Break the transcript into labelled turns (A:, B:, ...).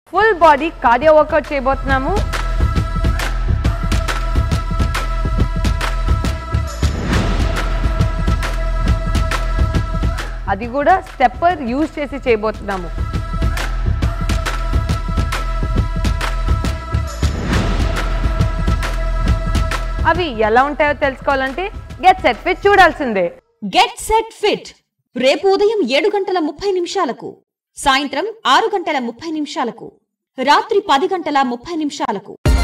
A: full body cardio work out చేయబోతున్నాము అది కూడా స్టెప్పర్ యూజ్ చేసి చేయబోతున్నాము అవి ఎలా ఉంటాయో తెలుసుకోవాలంటే గెట్ సెట్ ఫిట్ చూడాల్సిందే
B: గెట్ సెట్ ఫిట్ రేపు ఉదయం ఏడు గంటల ముప్పై నిమిషాలకు సాయంత్రం ఆరు గంటల ముప్పై నిమిషాలకు రాత్రి పది గంటల ముప్పై నిమిషాలకు